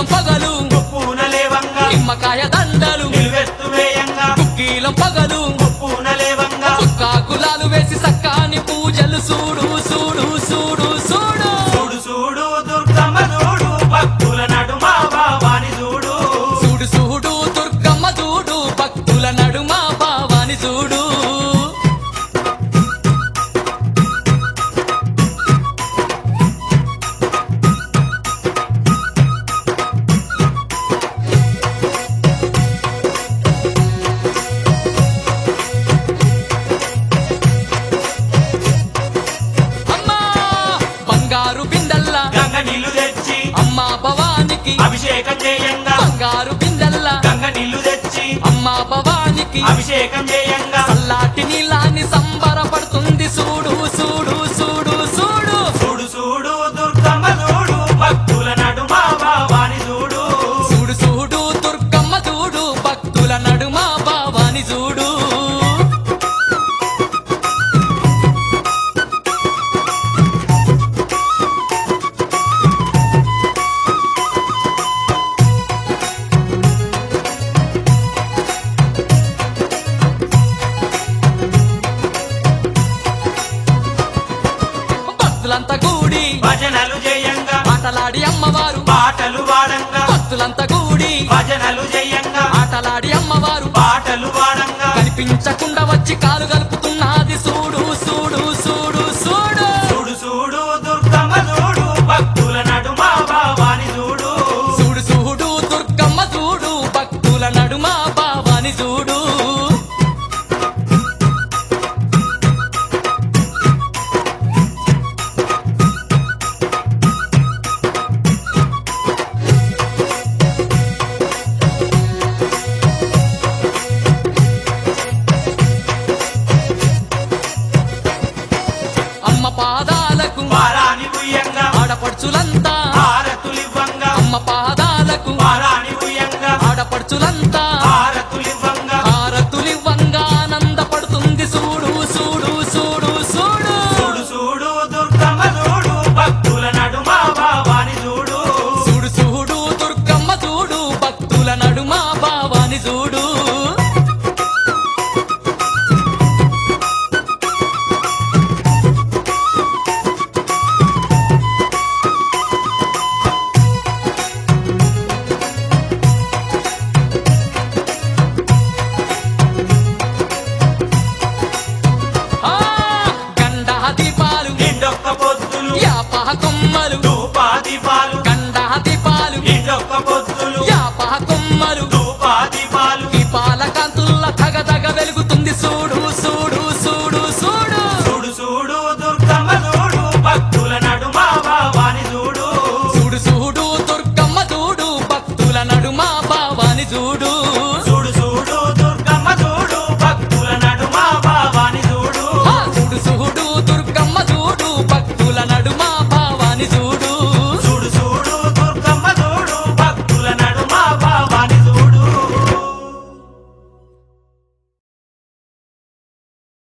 కుక్కీలం పగలు ఉప్పున లేవంగా నిమ్మకాయ దండలు నిలువెత్తు వేయంగా కుక్కీలం పగలు ఉప్పున లేవంగా చుక్కా గులాలు వేసి సక్కాని పూజలు చూడు చూడు చూడు చూడు చూడు చూడు దుర్గమ్మ చూడు భక్తుల నడుమ బాబాని చూడు చూడు చూడు దుర్గమ్మ చూడు భక్తుల నడుమ భావాని చూడు అమ్మా బంగారు బిందల్లా గంగ నీళ్లు తెచ్చి అమ్మా భవానికి అభిషేకం చేయంగా బంగారు బిందల్లా గంగ నీళ్లు తెచ్చి అమ్మా భవానికి అభిషేకం చేయంగా చల్లాటి నీలాన్ని సంబరపడుతుంది చూడు చూడు చూడు చూడు చూడు చూడు దుర్గమ్మ చూడు భక్తుల నడుమ బాబాని చూడు చూడు చూడు దుర్గమ్మ చూడు భక్తుల నడుమ భావాని చూడు భక్తులంతా కూడి భజనలు చేయంగా ఆటలాడి అమ్మవారు పాటలు వాడంగా భక్తులంతా కూడి భజనలు చేయంగా ఆటలాడి అమ్మవారు పాటలు వాడంగా కనిపించకుండా వచ్చి కాలు కలుపుతున్నది చూడు చూడు చూడు చూడు చూడు చూడు దుర్గమ్మ చూడు భక్తుల నడుమ బాబాని చూడు చూడు చూడు దుర్గమ్మ చూడు భక్తుల నడుమ భావాని చూడు అమ్మ పాదాలకు వారాని ఉయ్యంగా ఆడపడుచులంతా హారతులివ్వంగా అమ్మ పాదాలకు వారాని ఉయ్యంగా ఆడపడుచులంతా